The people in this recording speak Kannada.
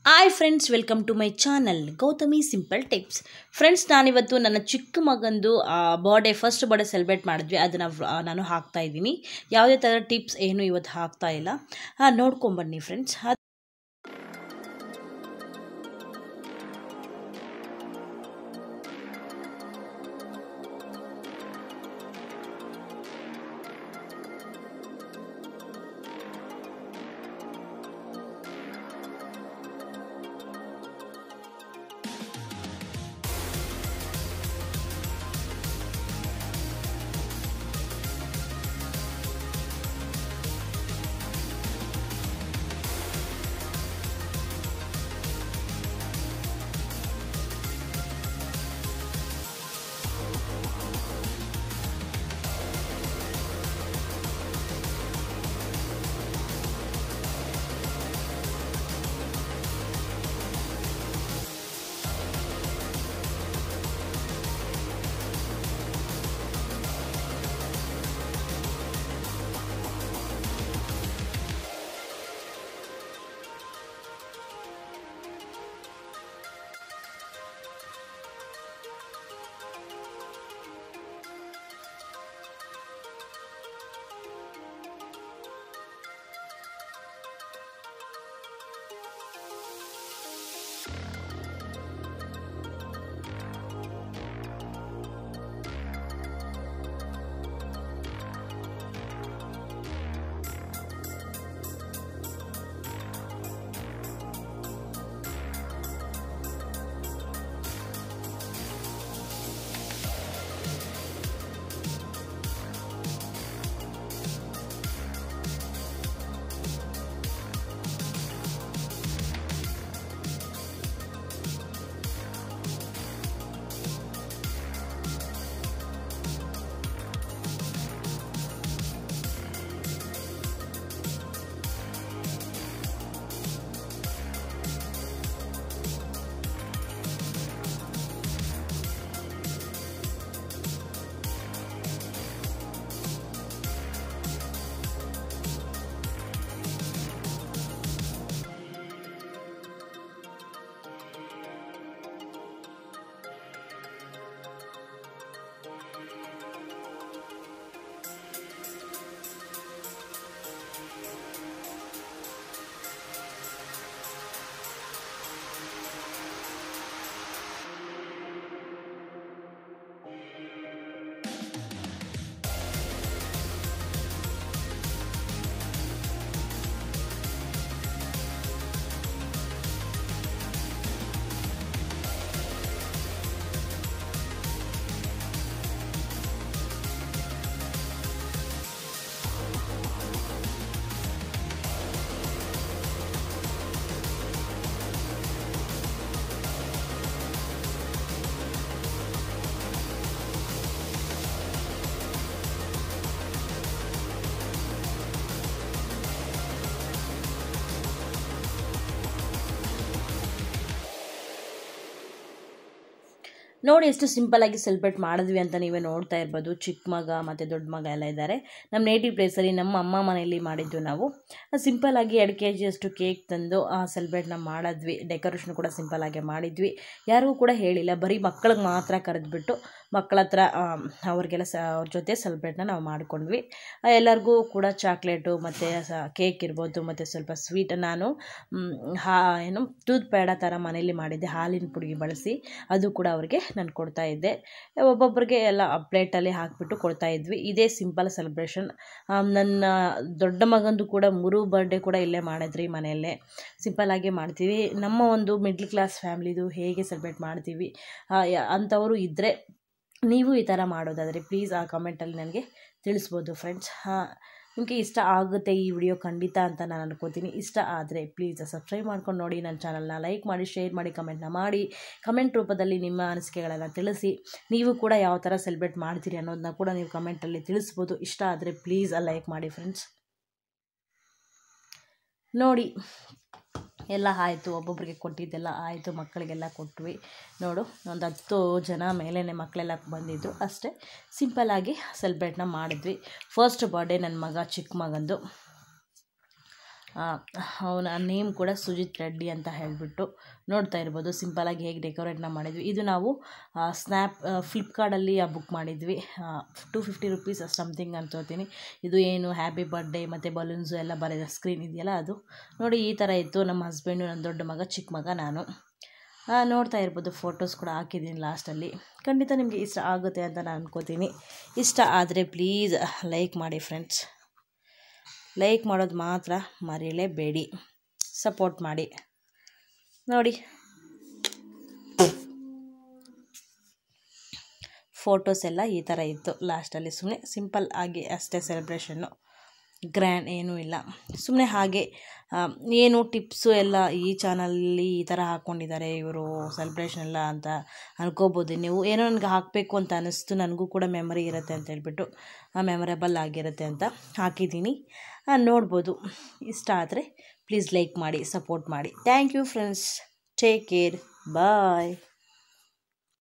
hi friends welcome to my channel Gautami simple tips friends ನಾನಿವತ್ತು ನನ್ನ ಚಿಕ್ಕ ಮಗಂದು ಬರ್ಡೇ ಫಸ್ಟ್ ಬರ್ಡೇ ಸೆಲೆಬ್ರೇಟ್ ಮಾಡಿದ್ವಿ ಅದನ್ನು ನಾನು ಹಾಕ್ತಾ ಇದ್ದೀನಿ ಯಾವುದೇ ಥರ ಟಿಪ್ಸ್ ಏನು ಇವತ್ತು ಹಾಕ್ತಾ ಇಲ್ಲ ನೋಡ್ಕೊಂಬನ್ನಿ ಫ್ರೆಂಡ್ಸ್ ನೋಡಿ ಎಷ್ಟು ಸಿಂಪಲ್ಲಾಗಿ ಸೆಲೆಬ್ರೇಟ್ ಮಾಡಿದ್ವಿ ಅಂತ ನೀವೇ ನೋಡ್ತಾ ಇರ್ಬೋದು ಚಿಕ್ಕ ಮಗ ಮತ್ತು ದೊಡ್ಡ ಮಗ ಎಲ್ಲ ಇದ್ದಾರೆ ನಮ್ಮ ನೇಟಿವ್ ಪ್ಲೇಸಲ್ಲಿ ನಮ್ಮ ಅಮ್ಮ ಮನೆಯಲ್ಲಿ ಮಾಡಿದ್ದು ನಾವು ಸಿಂಪಲ್ಲಾಗಿ ಎರಡು ಕೆ ಜಿಯಷ್ಟು ಕೇಕ್ ತಂದು ಸೆಲೆಬ್ರೇಟ್ನ ಮಾಡಿದ್ವಿ ಡೆಕೋರೇಷನ್ ಕೂಡ ಸಿಂಪಲ್ಲಾಗಿ ಮಾಡಿದ್ವಿ ಯಾರಿಗೂ ಕೂಡ ಹೇಳಿಲ್ಲ ಬರೀ ಮಕ್ಕಳಿಗೆ ಮಾತ್ರ ಕರೆದ್ಬಿಟ್ಟು ಮಕ್ಕಳ ಹತ್ರ ಅವ್ರಿಗೆಲ್ಲ ಸ ಅವ್ರ ಜೊತೆ ಸೆಲೆಬ್ರೇಟ್ನ ನಾವು ಮಾಡಿಕೊಂಡ್ವಿ ಎಲ್ಲರಿಗೂ ಕೂಡ ಚಾಕ್ಲೇಟು ಮತ್ತು ಕೇಕ್ ಇರ್ಬೋದು ಮತ್ತು ಸ್ವಲ್ಪ ಸ್ವೀಟ್ ನಾನು ಹಾ ಏನು ಟೂತ್ ಪೇಡ ಥರ ಮನೇಲಿ ಮಾಡಿದ್ದೆ ಹಾಲಿನ ಪುಡಿ ಬಳಸಿ ಅದು ಕೂಡ ಅವ್ರಿಗೆ ನಾನು ಕೊಡ್ತಾ ಇದ್ದೆ ಒಬ್ಬೊಬ್ಬರಿಗೆ ಎಲ್ಲ ಪ್ಲೇಟಲ್ಲಿ ಹಾಕಿಬಿಟ್ಟು ಕೊಡ್ತಾ ಇದ್ವಿ ಇದೇ ಸಿಂಪಲ್ ಸೆಲೆಬ್ರೇಷನ್ ನನ್ನ ದೊಡ್ಡ ಮಗಂದು ಕೂಡ ಮೂರು ಬರ್ಡೇ ಕೂಡ ಇಲ್ಲೇ ಮಾಡಿದ್ರಿ ಮನೆಯಲ್ಲೇ ಸಿಂಪಲ್ಲಾಗಿ ಮಾಡ್ತೀವಿ ನಮ್ಮ ಒಂದು ಮಿಡ್ಲ್ ಕ್ಲಾಸ್ ಫ್ಯಾಮ್ಲಿದು ಹೇಗೆ ಸೆಲೆಬ್ರೇಟ್ ಮಾಡ್ತೀವಿ ಅಂಥವರು ಇದ್ದರೆ ನೀವು ಈ ಥರ ಮಾಡೋದಾದರೆ ಪ್ಲೀಸ್ ಆ ಕಮೆಂಟಲ್ಲಿ ನನಗೆ ತಿಳಿಸ್ಬೋದು ಫ್ರೆಂಡ್ಸ್ ನಿಮಗೆ ಇಷ್ಟ ಆಗುತ್ತೆ ಈ ವಿಡಿಯೋ ಖಂಡಿತ ಅಂತ ನಾನು ಅನ್ಕೋತೀನಿ ಇಷ್ಟ ಆದರೆ ಪ್ಲೀಸ್ ಸಬ್ಸ್ಕ್ರೈಬ್ ಮಾಡ್ಕೊಂಡು ನೋಡಿ ನನ್ನ ಚಾನಲ್ನ ಲೈಕ್ ಮಾಡಿ ಶೇರ್ ಮಾಡಿ ಕಮೆಂಟ್ನ ಮಾಡಿ ಕಮೆಂಟ್ ರೂಪದಲ್ಲಿ ನಿಮ್ಮ ಅನಿಸಿಕೆಗಳನ್ನು ತಿಳಿಸಿ ನೀವು ಕೂಡ ಯಾವ ಥರ ಸೆಲೆಬ್ರೇಟ್ ಮಾಡ್ತೀರಿ ಅನ್ನೋದನ್ನ ಕೂಡ ನೀವು ಕಮೆಂಟಲ್ಲಿ ತಿಳಿಸ್ಬೋದು ಇಷ್ಟ ಆದರೆ ಪ್ಲೀಸ್ ಲೈಕ್ ಮಾಡಿ ಫ್ರೆಂಡ್ಸ್ ನೋಡಿ ಎಲ್ಲ ಆಯಿತು ಒಬ್ಬೊಬ್ಬರಿಗೆ ಕೊಟ್ಟಿದ್ದೆಲ್ಲ ಆಯಿತು ಮಕ್ಕಳಿಗೆಲ್ಲ ಕೊಟ್ವಿ ನೋಡು ಒಂದು ಹತ್ತು ಜನ ಮೇಲೇ ಮಕ್ಕಳೆಲ್ಲ ಬಂದಿದ್ದು ಅಷ್ಟೇ ಸಿಂಪಲ್ಲಾಗಿ ಸೆಲೆಬ್ರೇಟ್ನ ಮಾಡಿದ್ವಿ ಫಸ್ಟ್ ಬರ್ಡೇ ನನ್ನ ಮಗ ಚಿಕ್ಕ ಮಗಂದು ಅವನ ನೇಮ್ ಕೂಡ ಸುಜಿತ್ ರೆಡ್ಡಿ ಅಂತ ಹೇಳಿಬಿಟ್ಟು ನೋಡ್ತಾ ಇರ್ಬೋದು ಸಿಂಪಲಾಗಿ ಹೇಗೆ ಡೆಕೋರೇಟ್ನ ಮಾಡಿದ್ವಿ ಇದು ನಾವು ಸ್ನ್ಯಾಪ್ ಫ್ಲಿಪ್ಕಾರ್ಟಲ್ಲಿ ಬುಕ್ ಮಾಡಿದ್ವಿ ಟು ಫಿಫ್ಟಿ ರುಪೀಸ್ ಸಮಥಿಂಗ್ ಅನ್ಕೋತೀನಿ ಇದು ಏನು ಹ್ಯಾಪಿ ಬರ್ಡೇ ಮತ್ತು ಬಲೂನ್ಸು ಎಲ್ಲ ಬರೆದ ಸ್ಕ್ರೀನ್ ಇದೆಯಲ್ಲ ಅದು ನೋಡಿ ಈ ಥರ ಇತ್ತು ನಮ್ಮ ಹಸ್ಬೆಂಡು ನನ್ನ ದೊಡ್ಡ ಮಗ ಚಿಕ್ಕ ಮಗ ನಾನು ಆ, ನೋಡ್ತಾ ಇರ್ಬೋದು ಫೋಟೋಸ್ ಕೂಡ ಹಾಕಿದ್ದೀನಿ ಲಾಸ್ಟಲ್ಲಿ ಖಂಡಿತ ನಿಮಗೆ ಇಷ್ಟ ಆಗುತ್ತೆ ಅಂತ ನಾನು ಅನ್ಕೋತೀನಿ ಇಷ್ಟ ಆದರೆ ಪ್ಲೀಸ್ ಲೈಕ್ ಮಾಡಿ ಫ್ರೆಂಡ್ಸ್ ಲೈಕ್ ಮಾಡೋದು ಮಾತ್ರ ಮರೀಲೇಬೇಡಿ ಸಪೋರ್ಟ್ ಮಾಡಿ ನೋಡಿ ಫೋಟೋಸ್ ಎಲ್ಲ ಈ ಥರ ಇತ್ತು ಲಾಸ್ಟಲ್ಲಿ ಸುಮ್ಮನೆ ಸಿಂಪಲ್ ಆಗಿ ಅಷ್ಟೇ ಸೆಲೆಬ್ರೇಷನ್ನು ಗ್ರ್ಯಾಂಡ್ ಏನೂ ಇಲ್ಲ ಸುಮ್ಮನೆ ಹಾಗೆ ಆ, ಏನು ಟಿಪ್ಸು ಎಲ್ಲ ಈ ಚಾನಲ್ಲಿ ಈ ಥರ ಹಾಕ್ಕೊಂಡಿದ್ದಾರೆ ಇವರು ಸೆಲೆಬ್ರೇಷನ್ ಎಲ್ಲ ಅಂತ ಅನ್ಕೋಬೋದು ನೀವು ಏನೋ ನನಗೆ ಹಾಕಬೇಕು ಅಂತ ಅನ್ನಿಸ್ತು ನನಗೂ ಕೂಡ ಮೆಮರಿ ಇರುತ್ತೆ ಅಂತ ಹೇಳ್ಬಿಟ್ಟು ಮೆಮೊರೇಬಲ್ ಆಗಿರುತ್ತೆ ಅಂತ ಹಾಕಿದ್ದೀನಿ ಆ, ನೋಡ್ಬೋದು ಇಷ್ಟ ಆದರೆ ಪ್ಲೀಸ್ ಲೈಕ್ ಮಾಡಿ ಸಪೋರ್ಟ್ ಮಾಡಿ thank you friends take care bye